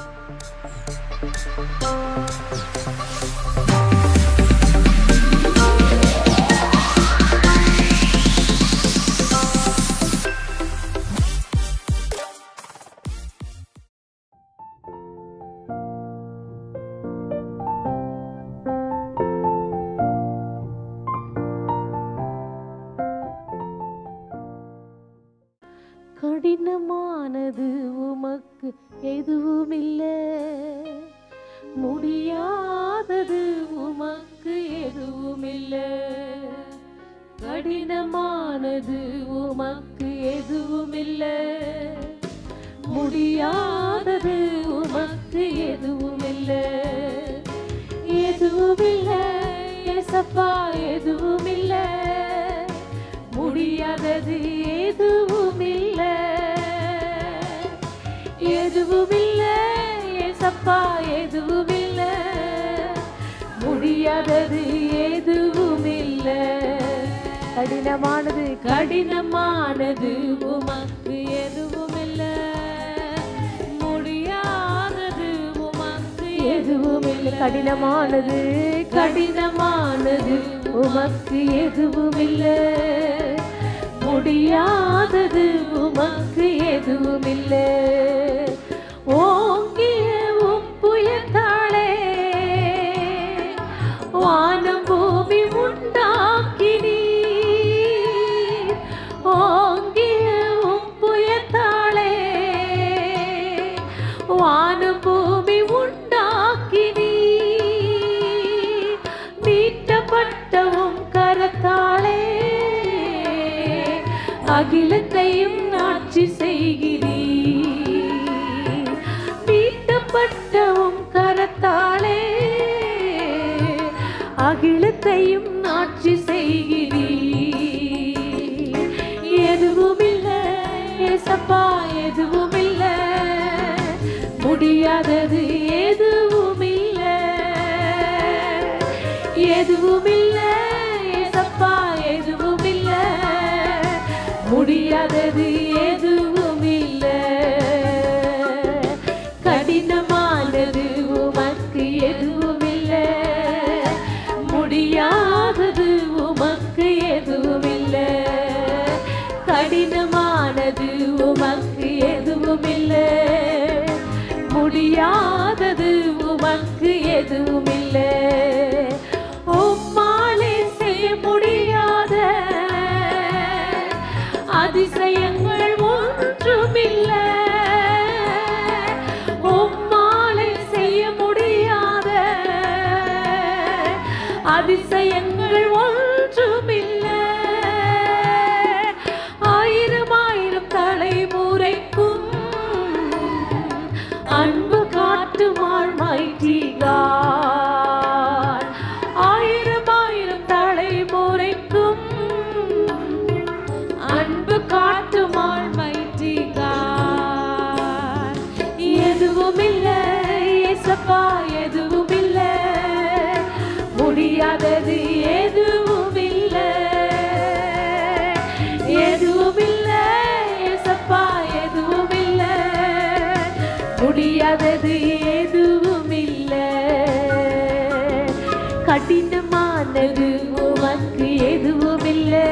கடினமானது உமக்கு எதுவுமில்லை முடியாதது உமக்கு எதுவுமில்லை கடினமானது உமக்கு எதுவுமில்லை முடியாதது உமக்கு எதுவுமில்லை எதுவுமில்லை ஏசப்பா எதுவுமில்லை முடியாதது எதுவுமில்லை எதுவுமில்லை ஏசப்பா எதுவுமில்லை முடியாதது எதுவுமில்லை கடினமானது கடினமானது உமக்கு எதுவுமில்லை முடியாதது உமக்கு எதுவுமில்லை கடினமானது கடினமானது உமக்கு எதுவுமில்லை முடியாதது உமக்கு எதுவுமில்லை ஓங்கிய உப்புயத்தாளே வானம் பூமி உண்டாக்கினீர் ஓங்கிய உப்புயத்தாளே வானம் பூமி உண்டாக்கினீர் மீட்டப்பட்டவும் கரத்தாளே அகிலத்தையும் ஆட்சி செய்கிறீர் மீட்டப்பட்டவும் கரத்தாளே அகிலத்தையும் ஆட்சி செய்கிறீர் எதுவுமில்லை ஏசப்பா எதுவுமில்லை முடியாதது எதுவுமில்லை எதுவுமில்லை ஏசப்பா எதுவுமில்லை முடியாதது எதுவுமில்லை கடினமானது உமக்கு எதுவுமில்லை முடியாதது உமக்கு எதுவுமில்லை கடினமானது உமக்கு எதுவுமில்லை முடியாதது உமக்கு எதுவுமில்லை உம்மாலே செய்ய முடியாத அதிசயங்கள் ஒன்றுமில்லை உம்மாலே செய்ய முடியாத அதிசயங்கள் ஒன்றுமில்லை ஆயிரம் ஆயிரம் தலைமுறைக்கும் அன்பு காட்டுமாள் மைட்டி God. ஆயிரம் ஆயிரம் தலைமுறைக்கும் அன்பு காட்டுமாள் மைட்டி God. எதுவுமில்லை ஏசப்பா எதுவுமில்லை முடியாதது எதுவுமில்லை எதுவுமில்லை ஏசப்பா எதுவுமில்லை முடியாதது எதுவுமில்லை கடினமானது உமக்கு எதுவுமில்லை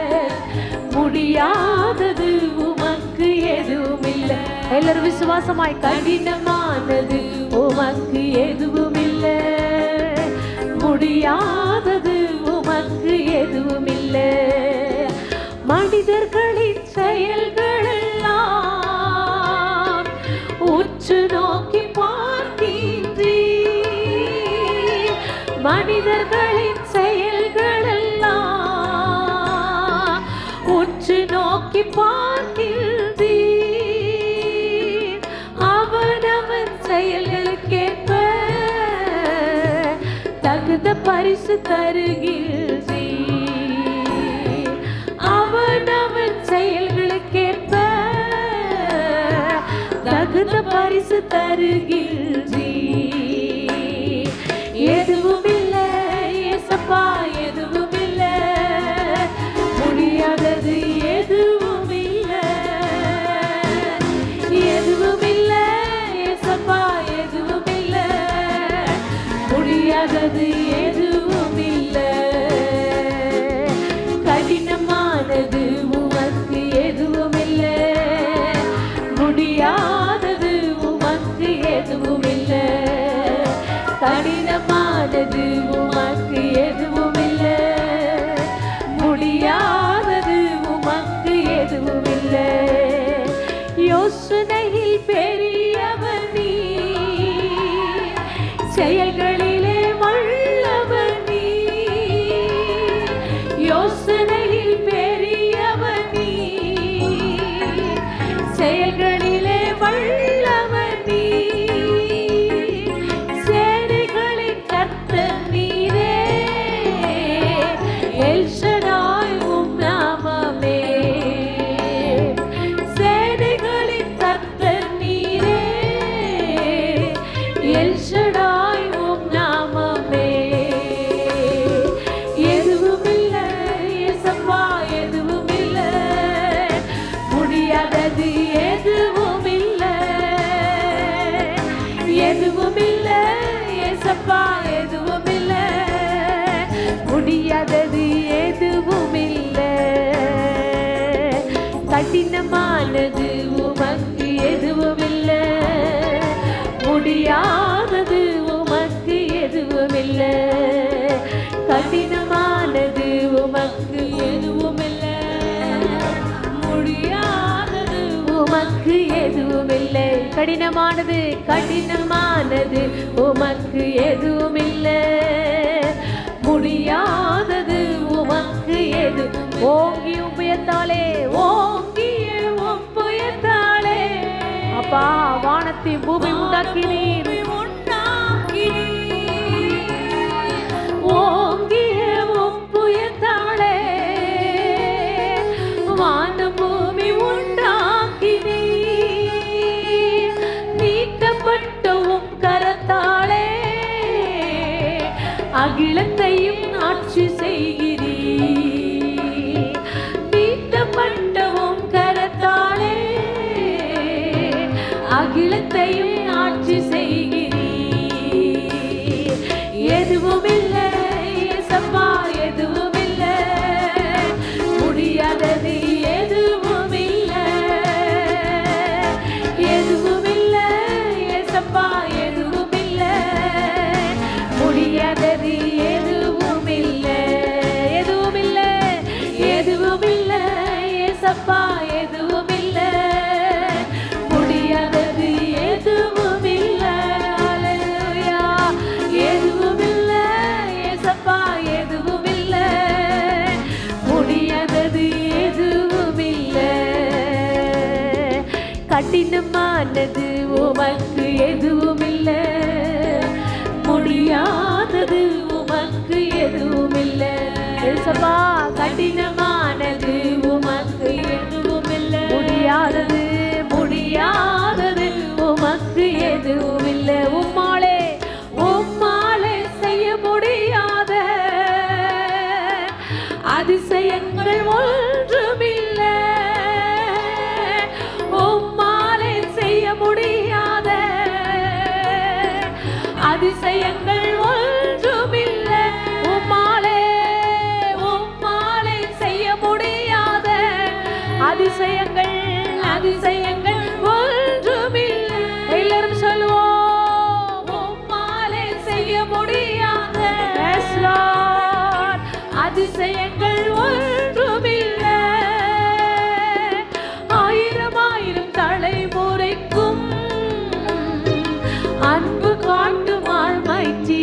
முடியாதது உமக்கு எதுவுமில்லை எல்லாரும் விசுவாசமாய் கடினமானது உமக்கு எதுவுமில்லை முடியாதது உமக்கு எதுவுமில்லை மனிதர்களின் செயல்கள் எல்லாம் உற்று நோக்கி பார்க்கின்றீர் மனிதர்களின் செயல்கள் எல்லாம் உற்று நோக்கி பார்க்கின்றீர் அவனவன் செயல்களுக்கேற்ப தகுந்த பரிசு தருகின்றீர் அவனவன் செயல்களுக்கேற்ப தகுந்த பரிசு தருகின்றீர் எதுவுமில்லை ஏசப்பா எதுவுமில்லை முடியாதது எதுவுமில்லை எதுவுமில்லை ஏசப்பா முடியாதது எதுவும் இல்லை கடினமானது உமக்கு எதுவும் இல்லை முடியாதது உமக்கு எதுவும் இல்லை கடினமானது உமக்கு எதுவும் இல்லை முடியாதது உமக்கு எதுவும் இல்லை யோசனையில் பெரியவர் நீ செயல்களிலே வல்லவர் நீ யோசனையில் பெரியவர் நீ செயல்களிலே வல்லவர் நீ சேனைகளின் கர்த்தர் நீரே எல் ஷடாய் உம் நாமமே சேனைகளின் கர்த்தர் நீரே எல் ஷடாய் உம் நாமமே எதுவும் இல்லை இயேசப்பா எதுவும் இல்லை முடியாதது எதுவும் இல்லை எதுவும் இல்லை இயேசப்பா எதுவும் இல்லை முடியாதது எதுவும் இல்லை கடினமானது உமக்கு எதுவும் இல்லை முடியாதது உமக்கு எதுவும் இல்லை கடினமானது உமக்கு எதுவும் இல்லை முடியாதது உமக்கு எதுவும் இல்லை கடினமானது கடினமானது உமக்கு எதுவும் இல்லை முடியாதது உமக்கு எது ஓங்கி உபயத்தாலே ஓங்கிய உபயத்தாலே அப்பா வானத்தை பூமி உண்டாக்கினீர் ஓங்கிய உப்புயத்தாளே வானம் பூமி உண்டாக்கினீர் நீட்டப்பட்ட உம் கரத்தாளே அகிலத்தையும் ஆட்சி செய்கிறீர் நீட்டப்பட்ட உம் கரத்தாளே அகிலத்தையும் ஆட்சி செய்கிறீர் எதுவும் இல்லை இயேசப்பா எதுவும் இல்லை முடியாதது எதுவும் இல்லை எதுவும் இல்லை இயேசப்பா எதுவும் இல்லை முடியாதது எதுவும் இல்லை எதுவும் இல்லை எதுவும் இல்லை இயேசப்பா எதுவும் இல்லை முடியாதது எதுவும் இல்லை ஹalleluya எதுவும் இல்லை இயேசப்பா எதுவும் இல்லை முடியாதது எதுவும் இல்லை கடினமானது உமக்கு எதுவும் இல்லை முடியாதது உமக்கு எதுவும் இல்லை இயேசப்பா கடினமானது உமக்கு எதுவும் இல்லை முடியாதது முடியாதது உமக்கு எதுவும் இல்லை உம்மாலே உம்மாலே செய்ய முடியாத அதிசயங்கள் ஒன்றுமில்லை உம்மாலே செய்ய முடியாத அதிசயங்கள் ஒன்றுமில்லை உம்மாலே உம்மாலே செய்ய முடியாத அதிசயங்கள் அதிசயங்கள் ஒன்றுமில்லை எல்லாரும் சொல்லுவோம் உம்மாலே செய்ய முடியாத Yes, Lord. அதிசயங்கள் ஒன்றுமில்லை ஆயிரம் ஆயிரம் தலைமுறைக்கும் அன்பு காட்டும் ஆழ்மைச்சி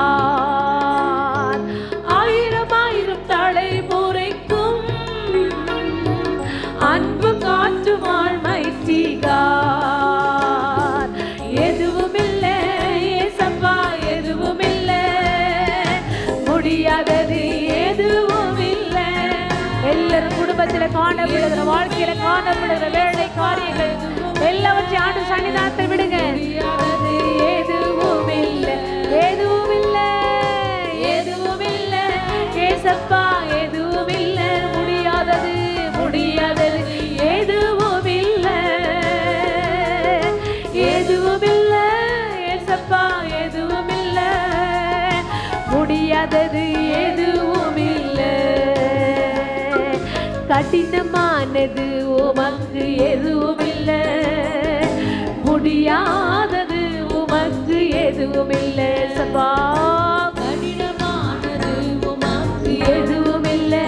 God. ஆயிரம் ஆயிரம் தலைமுறைக்கும் அன்பு காட்டும் ஆழ்மைச்சி God. எதுவும் இல்லை ஏசப்பா எதுவும் இல்லை முடியாதது எதுவும் இல்லை எல்லாரும் குடும்பத்துல காணப்படுகிற வாழ்க்கையில காணப்படுகிற வேலை காரியங்கள் எல்லாவற்றையும் ஆண்டு சன்னிதானத்தை விடுங்க முடியாதது எதுவும் இல்லை எதுவும் இல்லை எதுவும் இல்லை ஏசப்பா எதுவும் இல்லை முடியாதது முடியாதது எதுவும் இல்லை எதுவும் இல்லை ஏசப்பா எதுவும் இல்லை முடியாதது எதுவும் இல்லை கடினமானது உமக்கு எதுவும் இல்லை முடியாதது உமக்கு எதுவும் இல்லை சபா கடினமானது உமக்கு எதுவும் இல்லை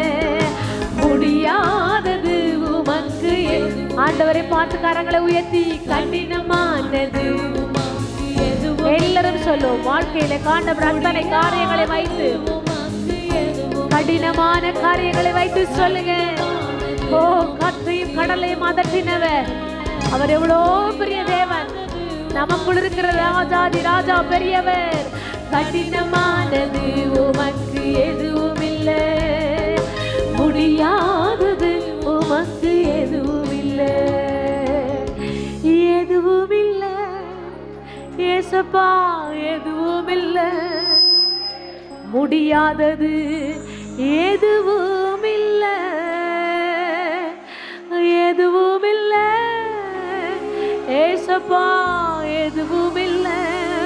முடியாதது உமக்கு எது- ஆண்டவரை பார்த்து கரங்களை உயர்த்தி கடினமானது உமக்கு எதுவும் எல்லாரும் சொல்லுவோம் வாழ்க்கையில காண்ட அத்தனை காரியங்களை வைத்து உமக்கு எதுவும் கடினமான காரியங்களை வைத்து சொல்லுங்க ஓ காற்றையும் கடலையும் அதட்டினவர் அவர் எவ்வளோ பெரிய தேவன் நமக்குள் இருக்கிற ராஜாதி ராஜா பெரியவர் கடினமானது உமக்கு எதுவும் இல்லை முடியாதது உமக்கு எதுவும் இல்லை எதுவும் இல்லை ஏசப்பா எதுவும் இல்லை முடியாதது எதுவும் இல்லை எதுவும் இல்லை ஏசப்பா எதுவும் இல்லை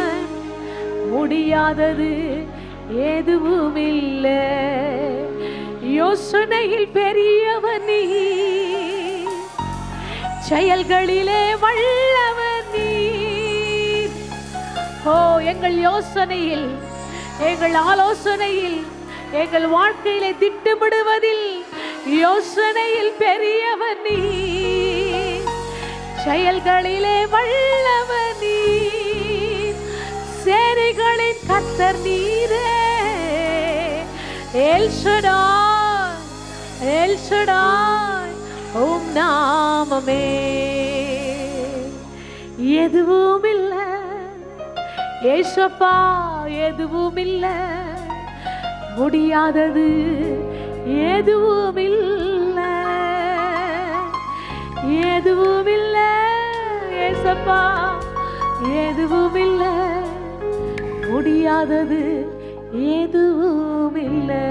முடியாதது எதுவும் இல்லை யோசனையில் பெரியவன் நீ செயல்களிலே வல்லவன் நீ ஓ எங்கள் யோசனையில் எங்கள் ஆலோசனையில் எங்கள் வாழ்க்கையிலே திட்டமிடுவதில் யோசனையில் பெரியவன் நீ செயல்களிலே வல்லவன் நீ சேனைகளின் கத்தர் நீரே எல்ஷடாய் எல்ஷடாய் ஓம் நாமமே எதுவும் இல்லை ஏசப்பா எதுவும் இல்லை முடியாதது எதுவும் இல்லை எதுவும் இல்லை ஏசப்பா எதுவும் இல்லை முடியாதது எதுவும் இல்லை